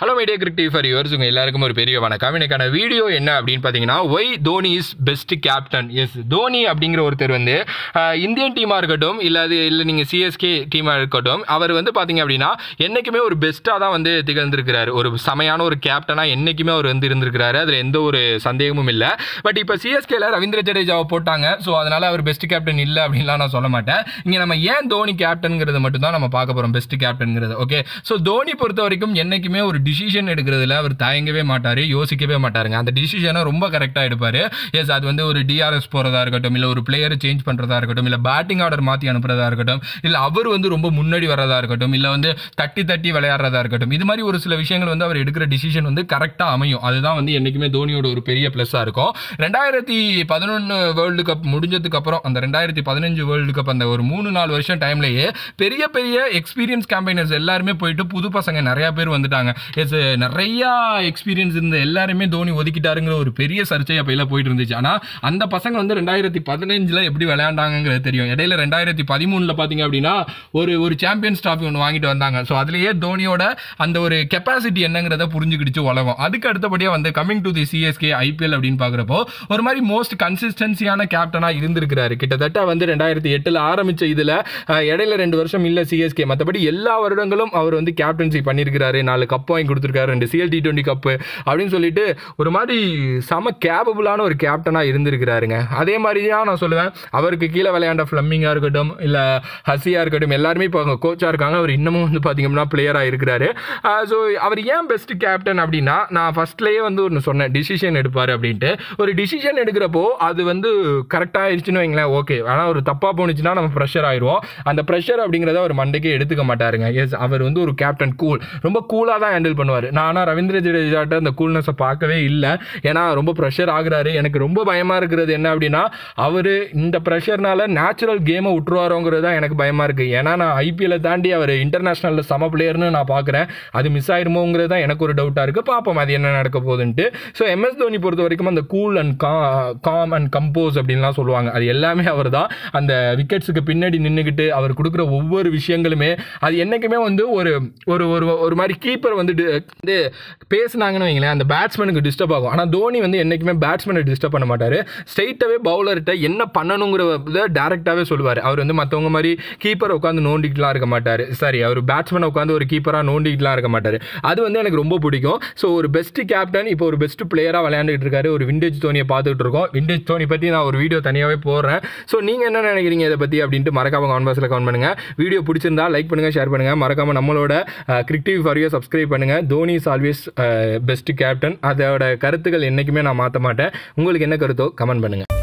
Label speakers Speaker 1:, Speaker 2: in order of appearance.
Speaker 1: hello media Cricktive for yours உங்கள் எல்லாருக்கும் ஒரு பெரிய வணக்கம் எனக்கான வீடியோ என்ன அப்படின்னு பார்த்தீங்கன்னா why Dhoni is best captain S Dhoni அப்படிங்கிற ஒருத்தர் வந்து அஹ், இந்தியன் டீமாக இருக்கட்டும் இல்லை அது இல்லை நீங்கள் சிஎஸ்கே டீமாக இருக்கட்டும் அவர் வந்து பார்த்தீங்க அப்படின்னா என்றைக்குமே ஒரு பெஸ்ட்டாக தான் வந்து திகழ்ந்திருக்கிறாரு ஒரு செமையான ஒரு கேப்டனாக என்றைக்குமே அவர் வந்து இருந்திருக்கிறாரு அதில் எந்த ஒரு சந்தேகமும் இல்லை பட் இப்போ சிஎஸ்கேல ரவீந்திர ஜடேஜாவை போட்டாங்க ஸோ அதனால் அவர் பெஸ்ட் கேப்டன் இல்லை அப்படின்லாம் நான் சொல்ல மாட்டேன் இங்கே நம்ம ஏன் தோனி கேப்டனுங்கிறத மட்டும் தான் நம்ம பார்க்க போகிறோம் பெஸ்ட் கேப்டனுங்கிறது ஓகே ஸோ தோனி பொறுத்த வரைக்கும் என்றைக்குமே ஒரு டிசிஷன் எடுக்கிறதுல அவர் தயங்கவே மாட்டார் யோசிக்கவே மாட்டாருங்க அந்த டிசிஷனை ரொம்ப கரெக்டாக எடுப்பார் எஸ் அது வந்து ஒரு டிஆர்எஸ் போகிறதா இருக்கட்டும் இல்லை ஒரு பிளேயரை சேஞ்ச் பண்ணுறதா இருக்கட்டும் இல்லை பேட்டிங் ஆர்டர் மாற்றி அனுப்புறதா இருக்கட்டும் இல்லை அவர் வந்து ரொம்ப முன்னாடி வர்றதா இருக்கட்டும் இல்லை வந்து தட்டி தட்டி விளையாடுறதா இருக்கட்டும் இது மாதிரி ஒரு சில விஷயங்கள் வந்து அவர் எடுக்கிற டிசிஷன் வந்து கரெக்டாக அமையும் அதுதான் வந்து என்றைக்குமே தோனியோட ஒரு பெரிய ப்ளஸ்ஸாக இருக்கும் ரெண்டாயிரத்தி பதினொன்று வேர்ல்டு கப் முடிஞ்சதுக்கு அப்புறம் அந்த ரெண்டாயிரத்தி பதினஞ்சு வேர்ல்டு கப் அந்த ஒரு மூணு நாலு வருஷம் டைம்லயே பெரிய பெரிய எக்ஸ்பீரியன்ஸ் கேம்பைனர்ஸ் எல்லாருமே போயிட்டு புது பசங்க நிறைய பேர் வந்துட்டாங்க எஸ் நிறைய எக்ஸ்பீரியன்ஸ் இருந்த எல்லாருமே தோனி ஒதுக்கிட்டாருங்கிற ஒரு பெரிய சர்ச்சை அப்போ எல்லாம் போயிட்டு இருந்துச்சு ஆனால் அந்த பசங்க வந்து ரெண்டாயிரத்தி பதினஞ்சில் எப்படி விளையாண்டாங்கிறது தெரியும் இடையில ரெண்டாயிரத்தி பதிமூணில் பார்த்தீங்க அப்படின்னா ஒரு ஒரு சாம்பியன்ஸ் ட்ராஃபி ஒன்று வாங்கிட்டு வந்தாங்க ஸோ அதுலேயே தோனியோட அந்த ஒரு கெப்பாசிட்டி என்னங்கிறத புரிஞ்சுக்கிடுச்சு உலகம் அதுக்கு அடுத்தபடியாக வந்து coming to the CSK IPL அப்படின்னு பார்க்குறப்போ ஒரு மாதிரி மோஸ்ட் கன்சிஸ்டன்சியான கேப்டனாக இருந்திருக்கிறாரு கிட்டத்தட்ட வந்து ரெண்டாயிரத்தி எட்டில் ஆரம்பித்த இதில் இடையில ரெண்டு வருஷம் இல்லை சிஎஸ்கே மற்றபடி எல்லா வருடங்களும் அவர் வந்து கேப்டன்சி பண்ணியிருக்கிறாரு நாலு கப் வாங்கி கொடுத்துருக்காரு ரெண்டு சிஎல் டி டுவெண்ட்டி கப்பு அப்படின்னு சொல்லிட்டு ஒரு மாதிரி செம கேபபிளான ஒரு கேப்டனாக இருந்திருக்கிறாருங்க அதே மாதிரி தான் நான் சொல்லுவேன் அவருக்கு கீழே விளையாண்ட ஃப்ளம்மிங்காக இருக்கட்டும் இல்லை ஹசியாக இருக்கட்டும் எல்லாருமே இப்போ அவங்க கோச்சாக இருக்காங்க அவர் இன்னமும் வந்து பார்த்தீங்கன்னா பிளேயராக இருக்கிறாரு ஸோ அவர் ஏன் பெஸ்ட் கேப்டன் அப்படின்னா நான் ஃபர்ஸ்ட்லேயே வந்து ஒன்று சொன்னேன் டிசிஷன் எடுப்பார் அப்படின்ட்டு ஒரு டிசிஷன் எடுக்கிறப்போ அது வந்து கரெக்டாக ஆயிடுச்சுன்னு வைங்களேன் ஓகே ஆனால் ஒரு தப்பாக போணுச்சுன்னா நம்ம ப்ரெஷர் ஆயிடுவோம் அந்த ப்ரெஷர் அப்படிங்கிறத அவர் மண்டைக்கே எடுத்துக்க மாட்டாருங்க எஸ் அவர் வந்து ஒரு கேப்டன் கூல் ரொம்ப கூலாக தான் ஹேண்டில் பண்ணுவார் நான் ஆனால் ரவீந்திர ஜடேஜாட்ட அந்த கூல்னஸை பார்க்கவே இல்லை ஏன்னா ரொம்ப ப்ரெஷர் ஆகுறாரு எனக்கு ரொம்ப பயமாக இருக்கிறது என்ன அப்படின்னா அவர் இந்த ப்ரெஷர்னால நேச்சுரல் கேமை விட்டுருவாரோங்கிறது தான் எனக்கு பயமாக இருக்குது ஏன்னா நான் ஐபிஎல்லை தாண்டி அவர் இன்டர்நேஷ்னலில் சம பிளேயர்னு நான் பார்க்குறேன் அது மிஸ் ஆயிருமோங்கிறது தான் எனக்கு ஒரு டவுட்டாக இருக்குது பார்ப்போம் அது என்ன நடக்க போகுதுன்ட்டு ஸோ எம்எஸ் தோனி பொறுத்த வரைக்கும் அந்த கூல் அண்ட் கா காம் அண்ட் கம்போஸ் அப்படின்லாம் சொல்லுவாங்க அது எல்லாமே அவர் தான் அந்த விக்கெட்ஸுக்கு பின்னாடி நின்றுக்கிட்டு அவர் கொடுக்குற ஒவ்வொரு விஷயங்களுமே அது என்றைக்குமே வந்து ஒரு ஒரு ஒரு ஒரு மாதிரி கீப்பர் வந்து டி- வந்து பேசுனாங்கன்னு வைங்களேன் அந்த பேட்ஸ்மேனுக்கு டிஸ்டர்ப் ஆகும் ஆனால் தோனி வந்து என்றைக்குமே பேட்ஸ்மேனை டிஸ்டர்ப் பண்ண மாட்டார் ஸ்ட்ரைட்டாகவே பவுலர்கிட்ட என்ன பண்ணணுங்கிறத டேரெக்டாகவே சொல்லுவார் அவர் வந்து மற்றவங்க மாதிரி கீப்பரை உட்காந்து நோண்டிக்கிட்டுலாம் இருக்க மாட்டார் சாரி அவர் பேட்ஸ்மேனை உட்காந்து ஒரு கீப்பராக நோண்டிக்கிட்டுலாம் இருக்க மாட்டார் அது வந்து எனக்கு ரொம்ப பிடிக்கும் ஸோ ஒரு பெஸ்ட் கேப்டன் இப்போ ஒரு பெஸ்ட் பிளேயராக விளையாண்டுட்டு இருக்காரு ஒரு விண்டேஜ் தோனியை பார்த்துட்டு இருக்கோம் விண்டேஜ் தோனி பற்றி நான் ஒரு வீடியோ தனியாகவே போடுறேன் ஸோ நீங்கள் என்ன நினைக்கிறீங்க இதை பற்றி அப்படின்ட்டு மறக்காம கமெண்ட் பாக்ஸில் கமெண்ட் பண்ணுங்கள் வீடியோ பிடிச்சிருந்தா லைக் பண்ணுங்கள் ஷேர் பண்ணுங்கள் மறக்காம நம்மளோட கிரிக்டிவ் ஃபாரியை சப்ஸ்கிரைப் பண்ணுங்கள் Dhoni is always best captain அதோட கருத்துக்கள் என்றைக்குமே நான் மாற்ற மாட்டேன் உங்களுக்கு என்ன கருத்தோ கமெண்ட் பண்ணுங்கள்